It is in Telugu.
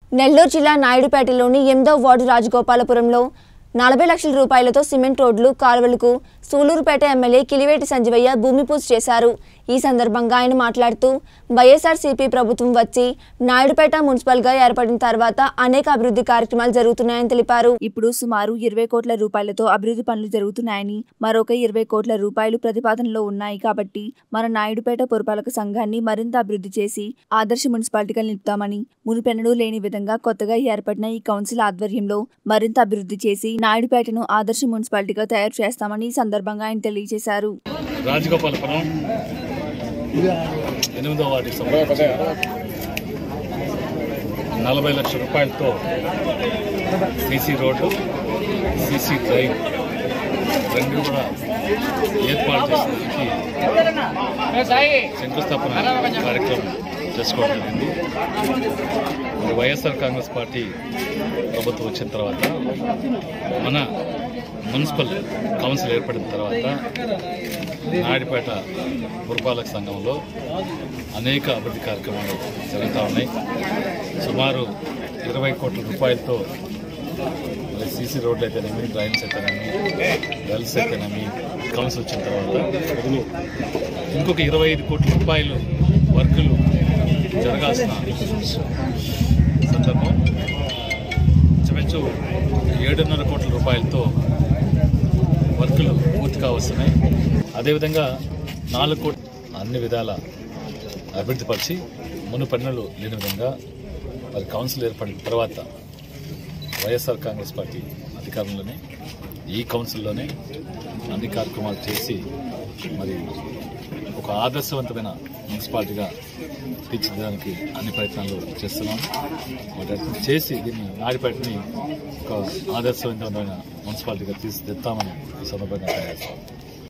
నెల్లూరు జిల్లా నాయుడుపేటలోని ఎనిమిదో వార్డు రాజగోపాలపురంలో నలభై లక్షల రూపాయలతో సిమెంట్ రోడ్లు కాలువలకు సూలూరుపేట ఎమ్మెల్యే కిలివేటి సంజీవయ్య భూమి పూజ చేశారు ఈ సందర్భంగా ఆయన మాట్లాడుతూ వైఎస్ఆర్సీపీ ప్రభుత్వం వచ్చి నాయుడుపేట మున్సిపల్గా ఏర్పడిన తర్వాత అనేక అభివృద్ధి కార్యక్రమాలు జరుగుతున్నాయని తెలిపారు ఇప్పుడు సుమారు ఇరవై కోట్ల రూపాయలతో అభివృద్ధి పనులు జరుగుతున్నాయని మరొక ఇరవై కోట్ల రూపాయలు ప్రతిపాదనలో ఉన్నాయి కాబట్టి మన నాయుడుపేట పురపాలక సంఘాన్ని మరింత అభివృద్ధి చేసి ఆదర్శ మున్సిపాలిటీగా నిలుపుతామని మునుపెన్నడూ లేని విధంగా కొత్తగా ఏర్పడిన ఈ కౌన్సిల్ ఆధ్వర్యంలో మరింత అభివృద్ధి చేసి నాయుడుపేటను ఆదర్శ మున్సిపాలిటీగా తయారు చేస్తామని ఈ సందర్భంగా ఆయన తెలియజేశారు రాజగోపాలపురం ఎనిమిదో వార్డుకి సంబంధించి నలభై లక్షల రూపాయలతో సీసీ రోడ్డు సీసీ డ్రైవ్ రెండు కూడా ఏర్పాటు చేసేందుకు శంకుస్థాపన కార్యక్రమం చేసుకోవడం జరిగింది మరి వైఎస్ఆర్ కాంగ్రెస్ పార్టీ ప్రభుత్వం వచ్చిన తర్వాత మన మున్సిపల్ కౌన్సిల్ ఏర్పడిన తర్వాత నాయుడుపేట పురపాలక సంఘంలో అనేక అభివృద్ధి కార్యక్రమాలు జరుగుతూ ఉన్నాయి సుమారు ఇరవై కోట్ల రూపాయలతో మరి సీసీ రోడ్లు అయితేనేమి డ్రైన్స్ అయితేనేమి వెల్స్ అయితేనేమి కౌన్సిల్ వచ్చిన తర్వాత మొదలు ఇంకొక ఇరవై ఐదు కోట్ల రూపాయలు వర్కులు జరగాల్సిన సందర్భం ఇంచుమించు ఏడున్నర కోట్ల రూపాయలతో వర్కులు పూర్తి కావస్తున్నాయి అదేవిధంగా నాలుగు కోట్ల అన్ని విధాల అభివృద్ధిపరిచి మునుపన్నులు లేని విధంగా మరి కౌన్సిల్ ఏర్పడిన తర్వాత వైఎస్ఆర్ కాంగ్రెస్ పార్టీ అధికారంలోనే ఈ కౌన్సిల్లోనే అన్ని కార్యక్రమాలు చేసి మరి ఒక ఆదర్శవంతమైన మున్సిపాలిటీగా తీర్చిదిద్దడానికి అన్ని ప్రయత్నాలు చేస్తున్నాం వాటి చేసి దీన్ని నాడిపేటని ఒక ఆదర్శవంతమైన మున్సిపాలిటీగా తీర్చిదిద్దామని ఈ సందర్భంగా తెలియజేస్తాం